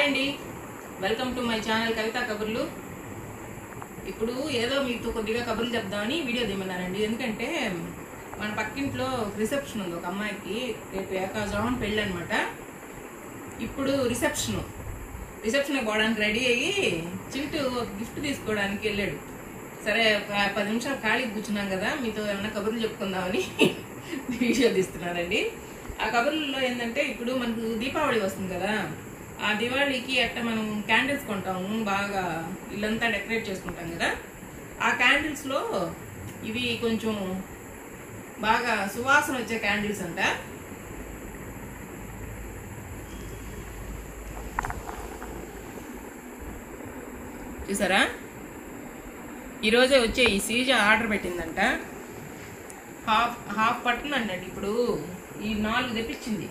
అండి welcome to my channel Kavitha Kaburlu ఇప్పుడు ఏదో మీతో కొద్దిగా కబుర్లు చెప్దామని వీడియో తీయమన్నానండి ఎందుకంటే మన పక్కింట్లో రిసెప్షన్ ఉంది ఒక అమ్మాయికి రేపు ఏకాజామం పెళ్ళి అనమాట ఇప్పుడు రిసెప్షన్ రిసెప్షన్ పోవడానికి రెడీ అయ్యి చింటూ ఒక గిఫ్ట్ తీసుకోవడానికి వెళ్ళాడు సరే ఒక పది నిమిషాలు ఖాళీకి కూర్చున్నాం కదా మీతో ఏమన్నా కబుర్లు చెప్పుకుందామని వీడియో తీస్తున్నానండి ఆ కబుర్లలో ఏంటంటే ఇప్పుడు మనకు దీపావళి వస్తుంది కదా ఆ దివాళీకి అట్ట మనం క్యాండిల్స్ కొంటాము బాగా ఇల్లంతా డెకరేట్ చేసుకుంటాం కదా ఆ క్యాండిల్స్ లో ఇవి కొంచెం బాగా సువాసన వచ్చే క్యాండిల్స్ అంట చూసారా ఈరోజే వచ్చే ఈ సీజ ఆర్డర్ పెట్టిందంట హాఫ్ హాఫ్ పట్టిందండి ఇప్పుడు ఈ నాలుగు తెప్పించింది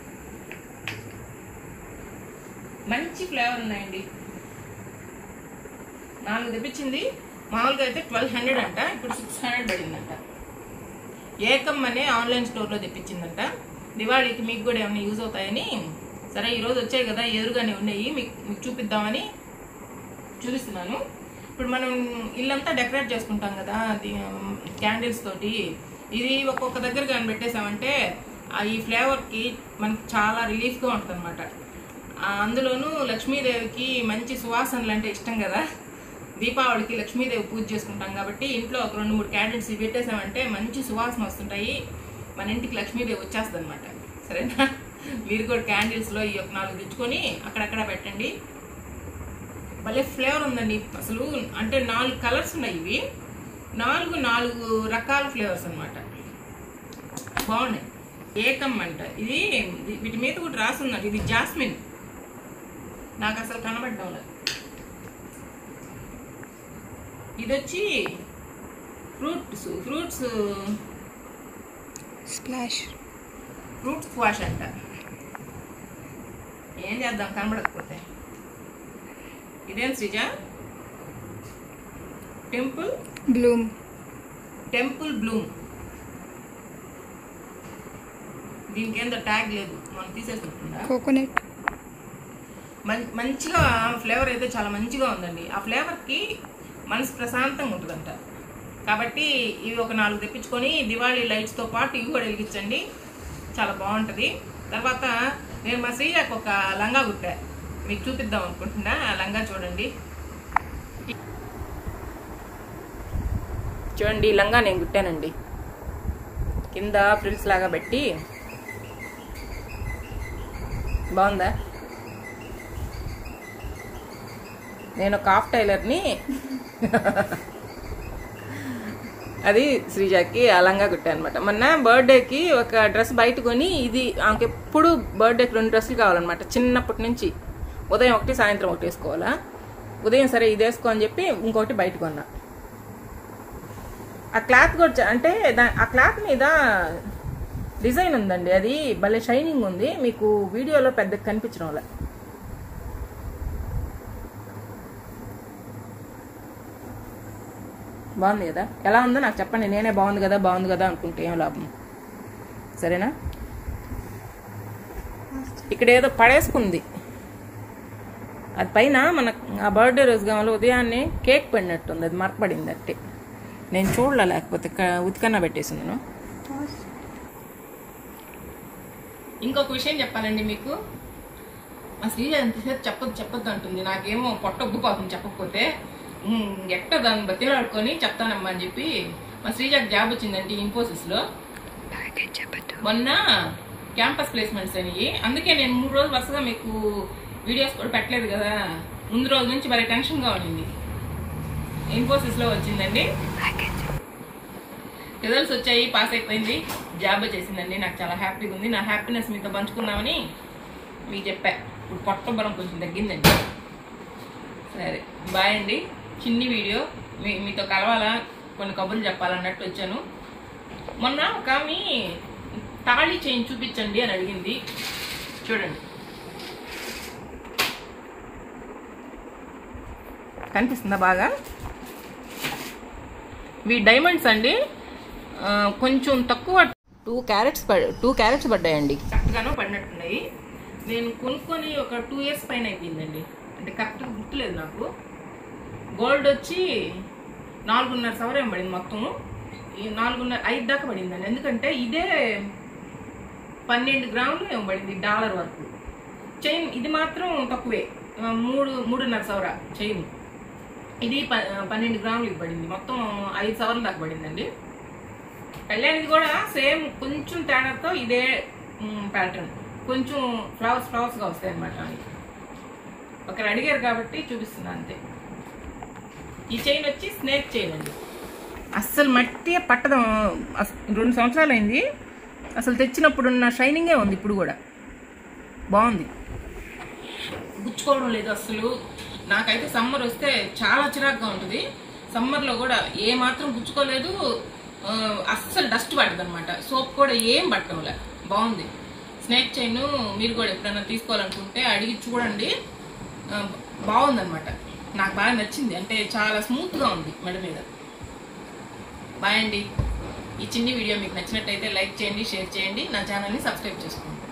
మంచి ఫ్లేవర్ ఉన్నాయండి నాలుగు తెప్పించింది మామూలుగా అయితే ట్వెల్వ్ హండ్రెడ్ అంట ఇప్పుడు సిక్స్ హండ్రెడ్ పడిందంట ఏకం అనే ఆన్లైన్ స్టోర్లో తెప్పించిందంట దివాళీకి మీకు కూడా ఏమైనా యూజ్ అవుతాయని సరే ఈరోజు వచ్చాయి కదా ఎదురుగానే ఉన్నాయి మీకు మీకు చూపిద్దామని చూపిస్తున్నాను ఇప్పుడు మనం ఇల్లంతా డెకరేట్ చేసుకుంటాం కదా అది క్యాండిల్స్ తోటి ఇది ఒక్కొక్క దగ్గర కానీ పెట్టేసామంటే ఆ ఈ ఫ్లేవర్కి మనకి చాలా రిలీఫ్గా ఉంటుంది అనమాట అందులోనూ లక్ష్మీదేవికి మంచి సువాసనలు అంటే ఇష్టం కదా దీపావళికి లక్ష్మీదేవి పూజ చేసుకుంటాం కాబట్టి ఇంట్లో ఒక రెండు మూడు క్యాండిల్స్ ఇవి పెట్టేసామంటే మంచి సువాసన వస్తుంటాయి మన ఇంటికి లక్ష్మీదేవి వచ్చేస్తుంది అనమాట సరేనా మీరు కూడా క్యాండిల్స్లో ఈ ఒక నాలుగు తెచ్చుకొని అక్కడక్కడ పెట్టండి భలే ఫ్లేవర్ ఉందండి అసలు అంటే నాలుగు కలర్స్ ఉన్నాయి ఇవి నాలుగు నాలుగు రకాల ఫ్లేవర్స్ అన్నమాట బాగున్నాయి ఏకం అంట ఇది వీటి మీద కూడా రాసి ఉందండి ఇది జాస్మిన్ నాకు అసలు కనబడడం లేదు ఇది వచ్చి fruits fruits splash fruit squash అంట ఏం చేద్దాం కనబడకపోతే ఇదేం Sreeja temple bloom temple bloom దీనికి ఏందో ట్యాగ్ లేదు మనం తీసేసుకుంటుందా కోకోనట్ మం- మంచిగా ఫ్లేవర్ అయితే చాలా మంచిగా ఉందండి ఆ ఫ్లేవర్కి మనసు ప్రశాంతంగా ఉంటుందంట కాబట్టి ఇవి ఒక నాలుగు తెప్పించుకొని దివాళీ లైట్స్తో పాటు ఇవి కూడా వెలిగించండి చాలా బాగుంటుంది తర్వాత నేను మా శ్రీజాకి ఒక లంగా కుట్టా మీకు చూపిద్దాం అనుకుంటున్నా ఆ లంగా చూడండి చూడండి ఈ లంగా నేను కుట్టానండి కింద ఫ్రిల్స్ లాగా పెట్టి బాగుందా నేను ఒక హాఫ్ టైలర్ని అది శ్రీజాకి అలంగా కుట్టాను అనమాట మొన్న బర్త్డేకి ఒక డ్రెస్ బయట కొని ఇది ఆమెకి ఎప్పుడు బర్త్డేకి రెండు డ్రెస్సులు కావాలన్నమాట చిన్నప్పటి నుంచి ఉదయం ఒకటి సాయంత్రం ఒకటి వేసుకోవాలా ఉదయం సరే ఇది వేసుకో అని చెప్పి ఇంకొకటి బయట కొన్నా ఆ క్లాత్ కూడా చ- అంటే దా- ఆ క్లాత్ మీద డిజైన్ ఉందండి అది భలే షైనింగ్ ఉంది మీకు వీడియోలో పెద్దగా కనిపించడం వల్ల బాగుంది కదా ఎలా ఉందో నాకు చెప్పండి నేనే బాగుంది కదా బాగుంది కదా అనుకుంటే ఏం లాభం సరేనా ఇక్కడ ఏదో పడేసుకుంది అది పైన మన ఆ బర్త్డే రోజు కావాలి ఉదయాన్నే కేక్ పడినట్టుంది అది మరపడింది అట్టే నేను చూడలే లేకపోతే క- ఉతికన్నా పెట్టేసింది ఇంకొక విషయం చెప్పాలండి మీకు మా శ్రీజ ఎంతసేపు చెప్పొద్దు చెప్పొద్దు అంటుంది నాకేమో పొట్ట ఒగ్గిపోతుంది చెప్పకపోతే ఉమ్, ఎట్ట దాన్ని బతిలాడుకొని చెప్తానమ్మా అని చెప్పి మా శ్రీజకి జాబ్ వచ్చిందండి ఇన్ఫోసిస్ లో మొన్న క్యాంపస్ ప్లేస్మెంట్స్ అని అందుకే నేను మూడు రోజులు వరుసగా మీకు వీడియోస్ కూడా పెట్టలేదు కదా ముందు రోజు నుంచి మరి టెన్షన్ గా ఉండింది ఇన్ఫోసిస్ లో వచ్చిందండి రిజల్ట్స్ వచ్చాయి పాస్ అయిపోయింది జాబ్ వచ్చేసిందండి నాకు చాలా హ్యాపీగా ఉంది నా హ్యాపీనెస్ మీతో పంచుకుందామని మీకు చెప్పా ఇప్పుడు పొట్టబరం కొంచెం తగ్గిందండి సరే బాయ్ అండి చిన్ని వీడియో మీ మీతో కలవాలా కొన్ని కబుర్లు చెప్పాలన్నట్టు వచ్చాను మొన్న ఒక ఆమె తాళి చైన్ చూపించండి అని అడిగింది చూడండి కనిపిస్తుందా బాగా ఇవి డైమండ్స్ అండి ఆ, కొంచెం తక్కువ టూ క్యారెట్స్ టూ క్యారెట్స్ పడ్డాయండి చక్కగానో పడినట్టున్నాయి నేను కొనుక్కొని ఒక టూ ఇయర్స్ పైన అయిపోయిందండి అంటే కరెక్ట్గా గుర్తులేదు నాకు గోల్డ్ వచ్చి నాలుగున్నర సవరం పడింది మొత్తం ఈ నాలుగున్నర ఐదు దాకా పడిందండి ఎందుకంటే ఇదే పన్నెండు గ్రాములు ఏమో పడింది డాలర్ వరకు చైన్ ఇది మాత్రం తక్కువే ఆ, మూడు మూడున్నర సవర చైన్ ఇది ప పన్నెండు గ్రాములకి పడింది మొత్తం ఐదు సవర్ల దాకా పడిందండి కళ్యాణ్ది కూడా సేమ్ కొంచెం తేడాతో ఇదే ప్యాటర్న్ కొంచెం ఫ్లవర్స్ ఫ్లవర్స్గా వస్తాయి అనమాట ఒకరు అడిగారు కాబట్టి చూపిస్తున్నా అంతే ఈ చైన్ వచ్చి స్నేక్ చైన్ అండి అస్సలు మట్టి పట్టడం అస్- రెండు సంవత్సరాలు అయింది అసలు తెచ్చినప్పుడు ఉన్న షైనింగే ఉంది ఇప్పుడు కూడా బాగుంది గుచ్చుకోవడం లేదు అసలు నాకైతే సమ్మర్ వస్తే చాలా చిరాకుగా ఉంటుంది సమ్మర్లో కూడా ఏ మాత్రం గుచ్చుకోలేదు ఆ, అస్సలు డస్ట్ పట్టదు అనమాట సోప్ కూడా ఏం పట్టడంలే బాగుంది స్నేక్ చైన్ మీరు కూడా ఎప్పుడైనా తీసుకోవాలనుకుంటే అడిగి చూడండి ఆ, బాగుందన్నమాట నాకు బాగా నచ్చింది అంటే చాలా స్మూత్గా ఉంది మెడ మీద బాయ్ అండి ఈ చిన్ని వీడియో మీకు నచ్చినట్టయితే లైక్ చేయండి షేర్ చేయండి నా ఛానల్ని సబ్స్క్రైబ్ చేసుకోండి